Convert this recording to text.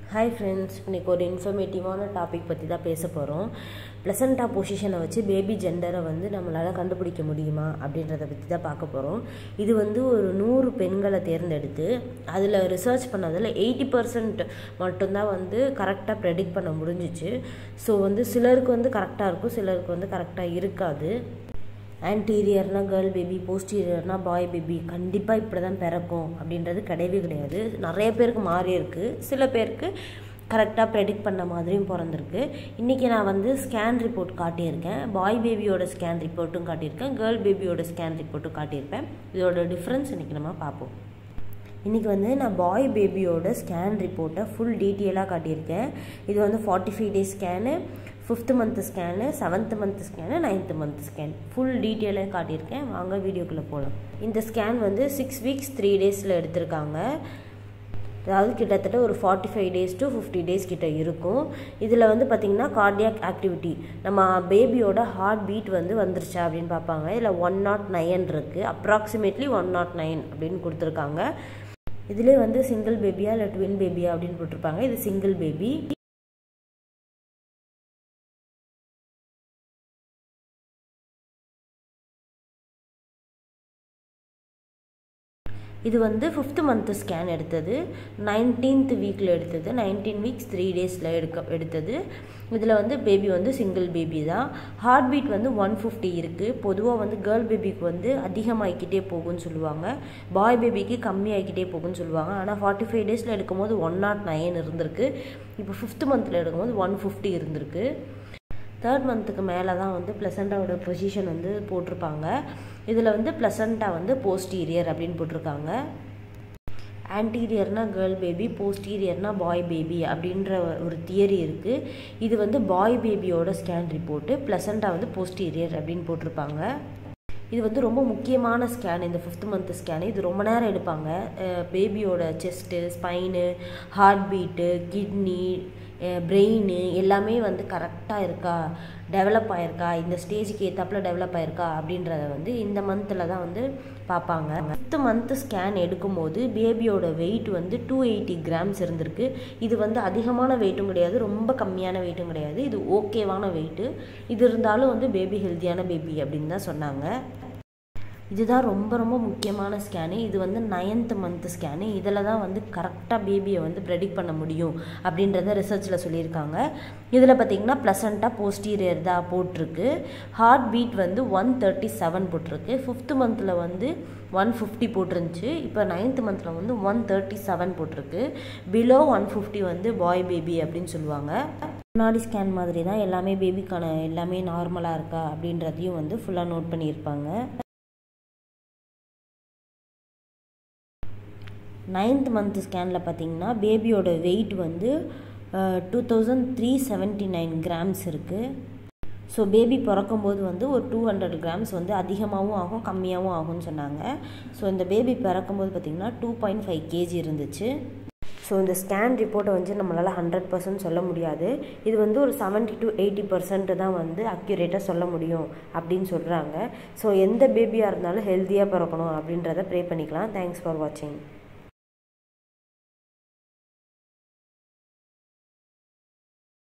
hi friends இன்றைக்கி ஒரு இன்ஃபர்மேட்டிவான topic பற்றி தான் பேச போகிறோம் ப்ளசண்டா பொசிஷனை வச்சு பேபி ஜெண்டரை வந்து நம்மளால் கண்டுபிடிக்க முடியுமா அப்படின்றத பற்றி தான் பார்க்க போகிறோம் இது வந்து ஒரு நூறு பெண்களை தேர்ந்தெடுத்து அதில் ரிசர்ச் பண்ணதில் எயிட்டி பர்சன்ட் மட்டும்தான் வந்து கரெக்டாக ப்ரெடிக்ட் பண்ண முடிஞ்சிச்சு ஸோ வந்து சிலருக்கு வந்து கரெக்டாக இருக்கும் சிலருக்கு வந்து கரெக்டாக இருக்காது ஆன்டீரியர்னா கேர்ள் பேபி போஸ்டீரியர்னா பாய் பேபி கண்டிப்பாக இப்படி தான் பிறக்கும் அப்படின்றது கிடையவே கிடையாது நிறைய பேருக்கு மாறி இருக்குது சில பேருக்கு கரெக்டாக ப்ரெடிக்ட் பண்ண மாதிரியும் பிறந்திருக்கு இன்றைக்கி நான் வந்து ஸ்கேன் ரிப்போர்ட் காட்டியிருக்கேன் பாய் பேபியோட ஸ்கேன் ரிப்போர்ட்டும் காட்டியிருக்கேன் கேர்ள் பேபியோட ஸ்கேன் ரிப்போர்ட்டும் காட்டியிருப்பேன் இதோட டிஃப்ரென்ஸ் இன்றைக்கி நம்ம பார்ப்போம் இன்றைக்கி வந்து நான் பாய் பேபியோட ஸ்கேன் ரிப்போர்ட்டை ஃபுல் டீட்டெயிலாக காட்டியிருக்கேன் இது வந்து forty five days scan fifth month scan seventh month scan ninth month scan full டீட்டெயிலாக காட்டியிருக்கேன் வாங்க வீடியோக்குள்ளே போகலாம் இந்த ஸ்கேன் வந்து சிக்ஸ் வீக்ஸ் த்ரீ டேஸில் எடுத்திருக்காங்க அதாவது கிட்டத்தட்ட ஒரு forty five days to fifty days கிட்ட இருக்கும் இதில் வந்து பார்த்திங்கன்னா கார்டியாக் ஆக்டிவிட்டி நம்ம பேபியோட ஹார்ட் பீட் வந்து வந்துருச்சா அப்படின்னு பார்ப்பாங்க இதில் ஒன் நாட் நைன் இருக்குது அப்ராக்சிமேட்லி ஒன் நாட் நைன் அப்படின்னு கொடுத்துருக்காங்க இதிலே வந்து சிங்கிள் பேபியா இல்லை ட்வின் பேபியா அப்படின்னு போட்டிருப்பாங்க இது சிங்கிள் பேபி இது வந்து ஃபிஃப்த்து மந்த்து ஸ்கேன் எடுத்தது நைன்டீன்த் வீக்கில் எடுத்தது நைன்டீன் வீக்ஸ் த்ரீ டேஸில் எடுக்க எடுத்தது இதில் வந்து பேபி வந்து சிங்கிள் பேபி தான் ஹார்ட் பீட் வந்து ஒன் ஃபிஃப்டி இருக்குது பொதுவாக வந்து கேர்ள் பேபிக்கு வந்து அதிகமாகிக்கிட்டே போகும்னு சொல்லுவாங்க பாய் பேபிக்கு கம்மியாகிக்கிட்டே போகும்னு சொல்லுவாங்க ஆனால் ஃபார்ட்டி ஃபைவ் டேஸில் எடுக்கும்போது ஒன் நாட் நைன் இருந்திருக்கு இப்போ ஃபிஃப்த் மந்தில் எடுக்கும்போது ஒன் ஃபிஃப்டி இருந்திருக்கு தேர்ட் மந்த்துக்கு மேலே தான் வந்து ப்ளசண்டாவோட பொசிஷன் வந்து போட்டிருப்பாங்க இதில் வந்து ப்ளசண்டா வந்து போஸ்டீரியர் அப்படின்னு போட்டிருக்காங்க ஆன்டீரியர்னா கேர்ள் பேபி போஸ்டீரியர்னா பாய் பேபி அப்படின்ற ஒரு தியரி இருக்குது இது வந்து பாய் பேபியோட ஸ்கேன் ரிப்போர்ட்டு ப்ளசண்டா வந்து போஸ்டீரியர் அப்படின்னு போட்டிருப்பாங்க இது வந்து ரொம்ப முக்கியமான ஸ்கேன் இந்த ஃபிஃப்த் மந்த் ஸ்கேனு இது ரொம்ப நேரம் எடுப்பாங்க பேபியோட chest spine heart beat kidney brain எல்லாமே வந்து கரெக்டாக இருக்கா டெவலப் ஆயிருக்கா இந்த ஸ்டேஜுக்கு ஏற்றாப்புல டெவலப் ஆயிருக்கா அப்படின்றத வந்து இந்த மந்தில் தான் வந்து பார்ப்பாங்க ஃபிஃப்த் மந்த் ஸ்கேன் எடுக்கும்போது பேபியோட வெயிட் வந்து டூ எயிட்டி கிராம்ஸ் இருந்திருக்கு இது வந்து அதிகமான வெயிட்டும் கிடையாது ரொம்ப கம்மியான வெயிட்டும் கிடையாது இது ஓகேவான வெயிட்டு இது இருந்தாலும் வந்து பேபி ஹெல்த்தியான பேபி அப்படின்னு தான் சொன்னாங்க இதுதான் ரொம்ப ரொம்ப முக்கியமான ஸ்கேனு இது வந்து நைன்த் மந்த் ஸ்கேனு இதில் தான் வந்து கரெக்டாக பேபியை வந்து ப்ரெடிக்ட் பண்ண முடியும் அப்படின்றத ரிசர்ச்சில் சொல்லியிருக்காங்க இதில் பார்த்திங்கன்னா ப்ளசண்ட்டாக போஸ்டீரியர் தான் போட்டிருக்கு ஹார்ட் பீட் வந்து ஒன் தேர்ட்டி செவன் போட்டிருக்கு ஃபிஃப்த்து மந்தில் வந்து ஒன் ஃபிஃப்டி போட்டிருந்துச்சு இப்போ நைன்த் மந்தில் வந்து ஒன் தேர்ட்டி செவன் போட்டிருக்கு பிலோ ஒன் ஃபிஃப்டி வந்து பாய் பேபி அப்படின்னு சொல்லுவாங்க முன்னாடி ஸ்கேன் மாதிரி தான் எல்லாமே பேபிக்கான எல்லாமே நார்மலாக இருக்கா அப்படின்றதையும் வந்து ஃபுல்லாக நோட் பண்ணியிருப்பாங்க நைன்த் மந்த் ஸ்கேனில் பார்த்தீங்கன்னா பேபியோட வெயிட் வந்து two thousand three seventy nine grams இருக்குது ஸோ பேபி பிறக்கும்போது வந்து ஒரு டூ ஹண்ட்ரட் கிராம்ஸ் வந்து அதிகமாகவும் ஆகும் கம்மியாகவும் ஆகும்னு சொன்னாங்க ஸோ இந்த பேபி பிறக்கும்போது பார்த்திங்கன்னா டூ பாயிண்ட் ஃபைவ் கேஜி இருந்துச்சு ஸோ இந்த ஸ்கேன் ரிப்போர்ட்டை வந்து நம்மளால் ஹண்ட்ரட் பர்சன்ட் சொல்ல முடியாது இது வந்து ஒரு செவன்ட்டி டு எயிட்டி பர்சன்ட் தான் வந்து அக்யூரேட்டாக சொல்ல முடியும் அப்படின்னு சொல்கிறாங்க ஸோ எந்த பேபியாக இருந்தாலும் ஹெல்த்தியாக பிறக்கணும் அப்படின்றத ப்ரே பண்ணிக்கலாம் தேங்க்ஸ் ஃபார் வாட்சிங்